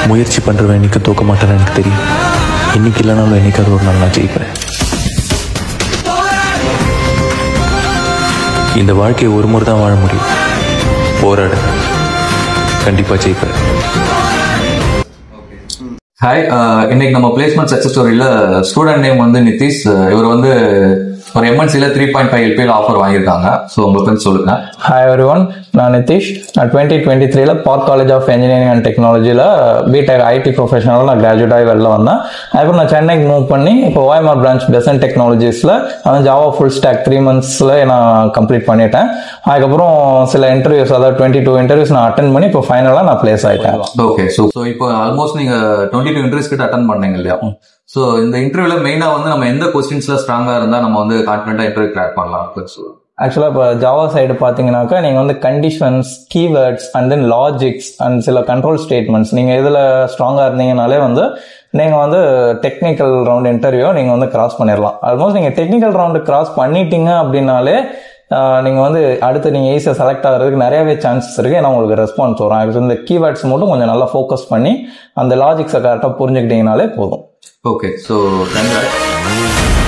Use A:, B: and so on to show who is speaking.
A: முயற்சி பண்ணுறவன் என்னைக்கு தூக்க மாட்டேன்னு எனக்கு தெரியும் இன்னைக்கு இல்லைனாலும் என்னைக்காவது ஒரு நாள் நான் ஜெயிப்பேன் இந்த வாழ்க்கையை ஒரு முறை தான் வாழ முடியும் போராடு கண்டிப்பாக ஜெயிப்பேன்
B: ஹாய் இன்னைக்கு நம்ம பிளேஸ்மெண்ட் சக்சஸ் ஸ்டோரியில ஸ்டூடெண்ட் நேம் வந்து நிதிஷ் அஹ் இவர் வந்து ஒரு எம்என்சியில் த்ரீ பாயிண்ட் ஃபைவ் எல்பியில் ஆஃபர் வாங்கியிருக்காங்க ஸோ உங்களுக்கு வந்து சொல்லுங்க
C: ஹாய் எவ்ரி ஒன் நான் நிதிஷ் நான் டுவெண்ட்டி டுவெண்ட்டி த்ரீல park college of engineering and டெக்னாலஜியில் பிடெக் ஐடி ப்ரொஃபஷனலாக நான் கிராஜுவேட் ஆகி வெளில வந்தேன் அதுக்கப்புறம் நான் சென்னைக்கு மூவ் பண்ணி இப்போ ஓஎம்ஆர் பிரான்ச் பெசன்ட் டெக்னாலஜிஸில் நான் ஜாவா ஃபுல் ஸ்டாக் த்ரீ மந்த்ஸில் நான் கம்ப்ளீட் பண்ணிட்டேன் அதுக்கப்புறம் சில இன்டர்வியூஸ் அதாவது டுவெண்ட்டி டூ இன்டர்வியூஸ் நான் அட்டன் பண்ணி இப்போ ஃபைனலாக நான் பிளேஸ் ஆகிட்டேன்
B: ஓகே ஸோ ஸோ இப்போ ஆல்மோஸ்ட் நீங்க டுவெண்ட்டி டூ இன்டர்வியூஸ் கிட்ட அட்டன் பண்ணீங்க இல்லையா ஸோ இந்த இன்டர்வியூல மெயினா வந்து நம்ம எந்த கொஸ்டின்ஸ்ல ஸ்ட்ராங்கா இருந்தா நம்ம வந்து கான்ஃபிடென்ட்டா இன்டர்வியூ கிராக் பண்ணலாம் சொல்லுங்க
C: ஆக்சுவலாக இப்போ ஜாவா சைடு பார்த்தீங்கன்னாக்கா நீங்கள் வந்து கண்டிஷன்ஸ் கீவேர்ட்ஸ் அண்ட் தென் லாஜிக்ஸ் அண்ட் சில கண்ட்ரோல் ஸ்டேட்மெண்ட்ஸ் நீங்கள் இதில் ஸ்ட்ராங்காக இருந்தீங்கனாலே வந்து நீங்கள் வந்து டெக்னிக்கல் ரவுண்ட் இன்டர்வியூ நீங்கள் வந்து கிராஸ் பண்ணிடலாம் ஆல்மோஸ்ட் நீங்கள் டெக்னிக்கல் ரவுண்டு கிராஸ் பண்ணிட்டீங்க அப்படின்னாலே நீங்கள் வந்து அடுத்து நீங்கள் ஈஸியாக செலக்ட் ஆகிறதுக்கு நிறையவே சான்சஸ் இருக்குது ஏன்னா உங்களுக்கு ரெஸ்பான்ஸ் வரும் ஆக்சுவலி இந்த கீவேர்ட்ஸ் மட்டும் கொஞ்சம் நல்லா ஃபோக்கஸ் பண்ணி அந்த லாஜிக்ஸை கரெக்டாக புரிஞ்சுக்கிட்டீங்கனாலே போதும்
B: ஓகே ஸோ